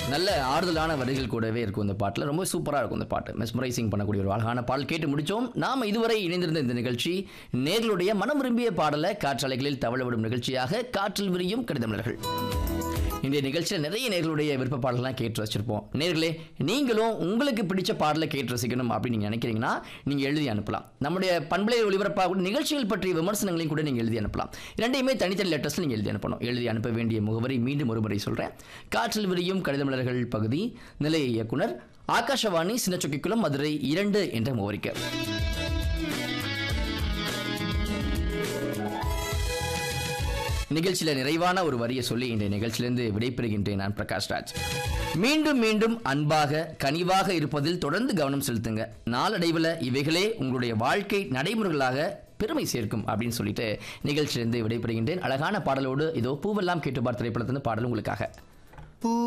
நல்ல ஆறுதலான வரிகள் கூடவே இருக்கும் இந்த பாட்டில் ரொம்ப சூப்பராக இருக்கும் இந்த பாட்டு மெஸ்மரைசிங் பண்ணக்கூடிய ஒரு அழகான பாடல் கேட்டு முடிச்சோம் நாம் இதுவரை இணைந்திருந்த இந்த நிகழ்ச்சி நேர்களுடைய மனம் விரும்பிய பாடலை காற்றலைகளில் தவழ விடும் நிகழ்ச்சியாக காற்றில் விரியும் கடிதமலர்கள் இந்த நிகழ்ச்சியில் நிறைய நேர்களுடைய விருப்ப பாடலாம் கேட்டு வச்சிருப்போம் நேர்களே நீங்களும் உங்களுக்கு பிடிச்ச பாடலை கேட்டு ரசிக்கணும் அப்படின்னு நீங்கள் நினைக்கிறீங்கன்னா நீங்கள் எழுதி அனுப்பலாம் நம்முடைய பண்பலை ஒளிபரப்பாக நிகழ்ச்சிகள் பற்றிய விமர்சனங்களையும் கூட நீங்கள் எழுதி அனுப்பலாம் இரண்டையுமே தனித்தனி லெட்டர்ஸில் நீங்கள் எழுதி அனுப்பணும் எழுதி அனுப்ப வேண்டிய முகவரி மீண்டும் ஒருமுறை சொல்கிறேன் காற்றில் விரியும் கடிதமலர்கள் பகுதி நிலைய இயக்குனர் ஆகாஷவாணி சின்னச்சொக்கிக்குளம் மதுரை இரண்டு என்ற முகவரிக்கு நிகழ்ச்சியில நிறைவான ஒரு வரியை சொல்லி இந்த நிகழ்ச்சியிலிருந்து விடைபெறுகின்றேன் நான் பிரகாஷ் ராஜ் மீண்டும் மீண்டும் அன்பாக கனிவாக இருப்பதில் தொடர்ந்து கவனம் செலுத்துங்க நாளடைவில் இவைகளே உங்களுடைய வாழ்க்கை நடைமுறைகளாக பெருமை சேர்க்கும் அப்படின்னு சொல்லிட்டு நிகழ்ச்சியிலிருந்து விடைபெறுகின்றேன் அழகான பாடலோடு இதோ பூவெல்லாம் கேட்டுப்பார் திரைப்படத்திலிருந்து பாடல் உங்களுக்காக